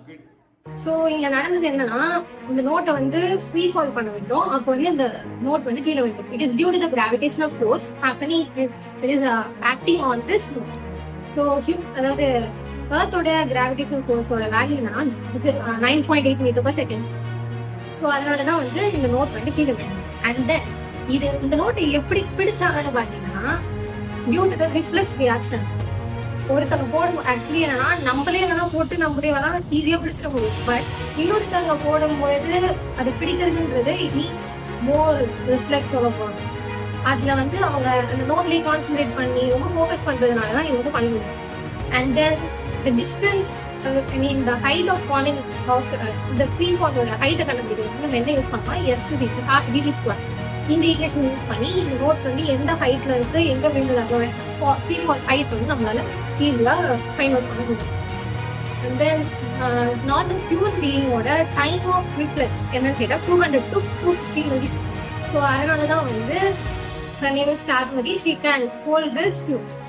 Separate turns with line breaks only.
So இங்க நடந்தது என்னன்னா இந்த நோட்டை வந்து ஃப்ரீ ஃபால் பண்ண வேண்டும் அப்போ வந்து இந்த நோட் வந்து கீழே வேண்டும் it is due to the gravitational force happening it is acting on this note so அதாவது எர்த்தோட கிராவிடேஷனல் ஃபோர்ஸோட வேல்யூ என்னன்னா nine point eight metre per second so அதனால தான் வந்து இந்த நோட் வந்து கீழே விழுந்துச்சு அண்ட் தென் இது இந்த நோட்டை எப்படி பிடிச்சாங்கன்னு பார்த்தீங்கன்னா due to the reflex reaction ஒருத்தங்க போடும் ஆக்சுவலி என்னன்னா நம்மளே வேணா போட்டு நம்மளே வேணா ஈஸியா பிடிச்சிட முடியும் பட் இன்னொருத்தவங்க போடும் பொழுது அது பிடிக்கிறதுன்றது இட் நீட்ஸ் மோர் ரிஃப்ளெக்ஸ் சொல்ல போகணும் அதுல வந்து அவங்க அந்த நோட்லயே கான்சென்ட்ரேட் பண்ணி ரொம்ப ஃபோக்கஸ் பண்றதுனால தான் இது வந்து பண்ண முடியும் and then the distance I mean the height of falling of இந்த ஃப்ரீ ஃபாலோட ஹைட்டை கண்டுபிடிக்கிறது நம்ம என்ன யூஸ் பண்ணலாம் எஸ் ஹாஃப் ஜிடி ஸ்கொயர் இந்த ஈக்குவேஷன் யூஸ் பண்ணி இந்த நோட் வந்து எந்த ஹைட்ல இருந்து எங்க விழுந்தது அதோட ஃப்ரீ ஃபால் ஹைட் வந்து நம்மளால ஈஸியாக ஃபைண்ட் அவுட் பண்ண முடியும் அண்ட் தென் நார்மல் ஹியூமன் பீயிங்கோட டைம் ஆஃப் ரிஃப்ளெக்ஸ் என்னன்னு கேட்டால் two hundred to two fifty millis so அதனால தான் வந்து her name is Charmati. She can hold this note.